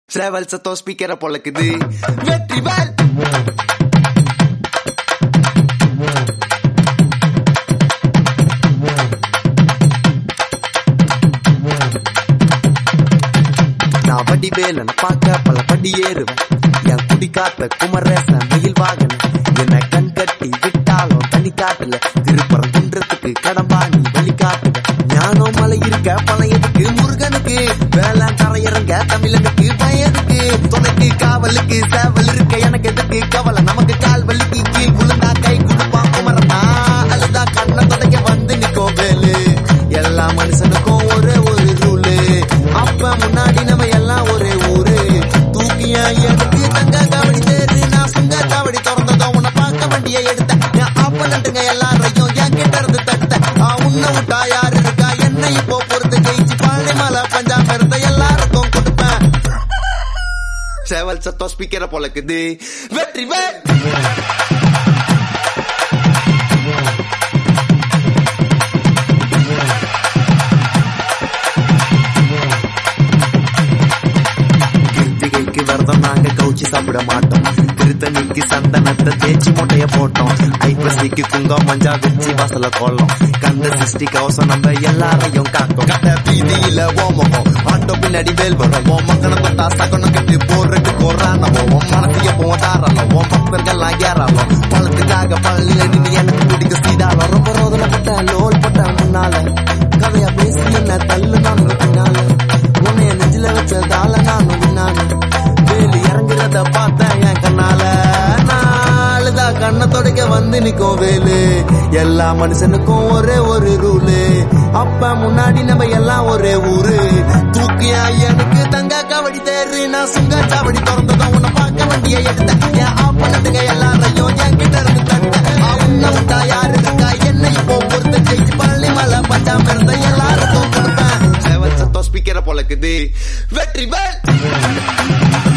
travel சத்தம் ஸ்பீக்கரை பொழக்குது வெற்றி வேல் நான் வடி வேலன பார்க்க பல படி ஏறுவேன் என் குடி காத்த குமரேசன் மயில் வாகன என்ன கண் கட்டி விட்டாலும் தனி காட்டுல திருப்பரம் குன்றத்துக்கு கடம்பாணி வழி காட்டுவேன் ஞானம் மலை இருக்க பழையதுக்கு முருகனுக்கு வேளாண் தரையிறங்க தமிழனுக்கு பயதுக்கு துணைக்கு காவலுக்கு சேவல் இருக்க எனக்கு எதுக்கு கவலை நமக்கு கால் வலிக்கு கீழ் குழுந்தா கை கொடுப்பான் குமரனா அழுதா கண்ணை தொடக்க வந்து நிற்கும் வேலு எல்லா மனுஷனுக்கும் ஒரே ஒரு ரூலு அப்ப முன்னாடி நம்ம எல்லாம் ஒரே ஊரு தூக்கிய எடுத்து தங்க காவடி தேரு நான் சுங்க காவடி திறந்ததும் உன்னை பார்க்க வண்டியை எடுத்தேன் என் அப்பனட்டுங்க எல்லாரையும் என் கிட்ட இருந்து தட்ட உன்னை விட்டா யாரு இருக்கா என்ன இப்போ பொறுத்து ஜெயிச்சு பழனி மலை பஞ்சாப் இருந்த எல்லாருக்கும் கொடுப்பேன் சேவல் சத்தம் ஸ்பீக்கரை பொழக்குது வெற்றி வேல் கிருத்திகைக்கு விரதம் நாங்க கவுச்சி சாப்பிட மாட்டோம் திருத்தணிக்கு சந்தனத்தை தேய்ச்சி மூட்டைய போட்டோம் ஐப்பசிக்கு குங்கம் மஞ்சா வச்சு வாசல கோலம் கந்த சிருஷ்டி கவசம் நம்ம எல்லாரையும் காக்கும் கட்ட பீதியில ஓமகம் ஆட்டோ பின்னாடி வேல் வரும் ஓ மக்கனை தொட்டா சகனம் கட்டி போடுறதுக்கு கோரானவோ உன் மனத்தைய போதாரலாம் உன் பக்தர்கள்லாம் ஏறாலும் பழத்துக்காக பள்ளியில நின்று எனக்கு பிடிக்க சீதாலும் ரொம்ப ரோதனை பட்ட லோல் பட்ட முன்னால கதையா பேசி என்ன தள்ளு நான் பின்னால உன்னைய நெஞ்சில வச்சதால நான் நானு வேலி இறங்குறத பார்த்தேன் என் கண்ணால நாளுதா கண்ணை தொடக்க வந்து நிக்கும் வேலு எல்லா மனுஷனுக்கும் ஒரே ஒரு ரூலு அப்ப முன்னாடி நம்ம எல்லாம் ஒரே ஊரு தூக்கியா எனக்கு தங்க கவடி தேரு நான் சுங்க சாவடி திறந்ததும் உன்னை பார்க்க வண்டியை எடுத்தேன் என் ஆப்பனட்டுங்க எல்லாரையும் என் கிட்ட இருந்து தட்டேன் உன்னை விட்டா யாரு இருக்கா என்ன இப்போ பொறுத்த ஜெயிச்சு பழனி மலை பஞ்சாம இருந்த எல்லாருக்கும் கொடுப்பேன் சேவல் சத்தம் ஸ்பீக்கரை பொழக்குது வெற்றி வேல்